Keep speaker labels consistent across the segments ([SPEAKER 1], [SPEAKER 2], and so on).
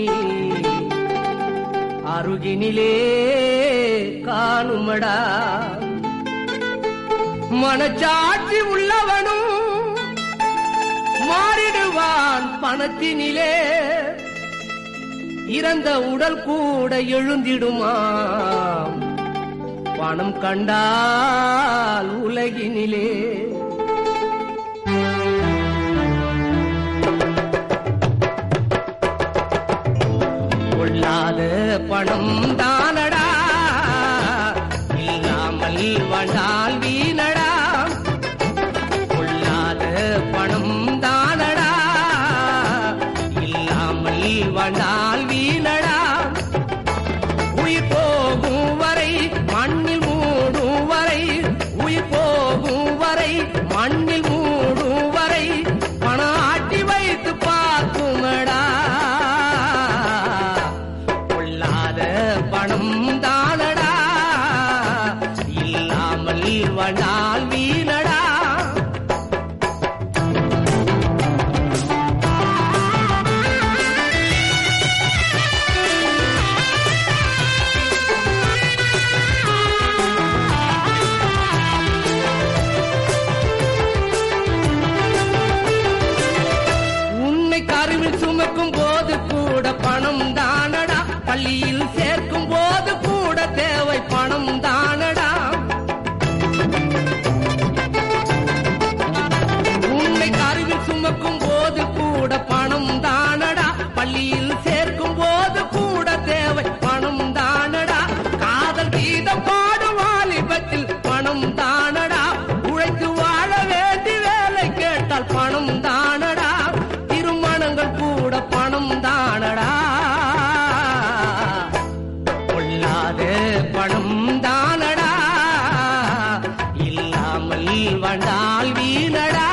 [SPEAKER 1] அருகினிலே காணுமடா மனச்சாட்சி உள்ளவனும் மாறிடுவான் பணத்தினிலே இறந்த உடல் கூட எழுந்திடுமாம் பணம் கண்டால் உலகினிலே கொள்ளாத பணம் தானடா இல்லாமல் வந்தால் வீணடா கொள்ளாத பணம் தானடா இல்லாமல் வந்தால் வீணடா உயிர் போகும் வரை மண்ணில் மூடும் வரை உயிர் போகும் வரை மண்ணில் மூடும் வரை பணம் ஆட்டி வைத்து பார்க்குமடா கொள்ளாத பணம் தானடா இல்லாமல் வந்தால் வீணடா உன்னை கருவில் சுமக்கும் போது கூட பணம் தானடா பள்ளியில் சேர்க்கும் போது கூட தேவை பணம் தானடா உன்னை கருவில் சுமக்கும் போது கூட பணம் தானடா பள்ளியில் சேர்க்கும் போது கூட தேவை பணம் தானடா காதல் கீதம் பாடும் வாலிபத்தில் பணம் தானடா உழைத்து வாழ வேண்டி வேலை கேட்டால் பணம் தானடா திருமணங்கள் கூட பணம் தானடா கொள்ளாத பணம் தானடா இல்லாமல் வந்தால் வீணடா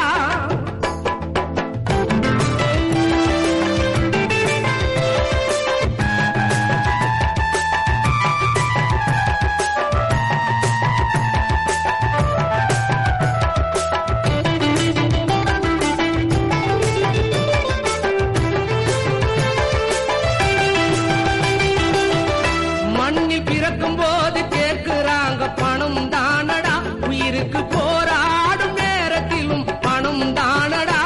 [SPEAKER 1] மண்ணில் பிறக்கும் போது கேட்கிறாங்க பணம் தானடா உயிருக்கு போராடும் நேரத்திலும் பணம் தானடா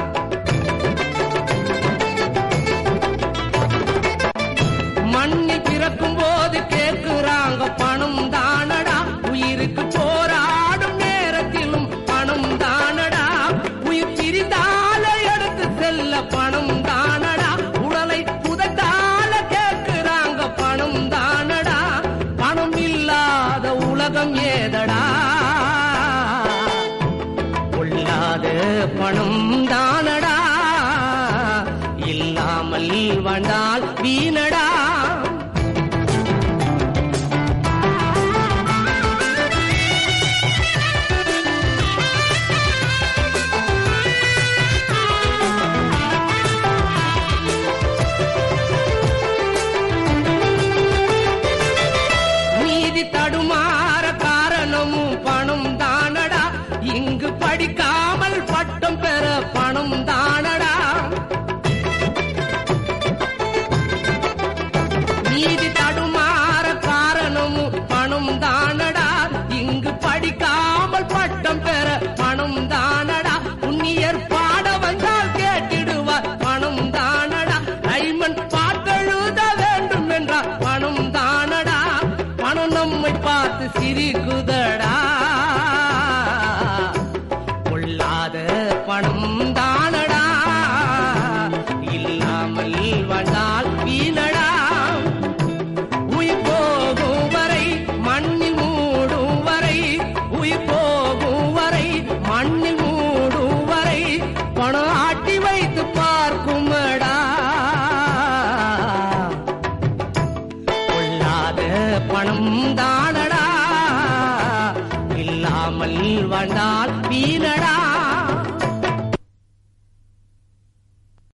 [SPEAKER 1] மண்ணில் பிறக்கும் போது கேட்கிறாங்க பணம் தானடா உயிருக்கு போராடும் நேரத்திலும் பணம் தானடா உயிர் பிரிந்தால எடுத்து செல்ல பணம் தானடா உடலை புதைத்தால கேட்கிறாங்க பணம் தானடா பணம் இல்லாத உலகம் ஏதடா கொள்ளாத பணம் தானடா இல்லாமல் வந்தால் வீணடா நீதி தடுமாற காரணமும் பணம் தானடா இங்கு படிக்காமல் பட்டம் பெற பணம் தானடா நீதி தடுமாற காரணமும் பணம் தானடா இங்கு படிக்காமல் பட்டம் பெற பணம் தானடா புண்ணியர் பாட வந்தால் கேட்டிடுவார் பணம் தானடா டைமண்ட் பாட்டெழுத வேண்டும் என்றால் பணம் தானடா பணம் நம்மை பார்த்து சிரிக்குதடா கொள்ளாத பணம் தானடா இல்லாமல் வந்தால் வீணடா உயிர் போகும் வரை மண்ணில் மூடும் வரை உயிர் போகும் வரை மண்ணில் மூடும் வரை பணம் ஆட்டி வைத்து பார்க்குமடா கொள்ளாத பணம் தானடா இல்லாமல் வந்தால் வீணடா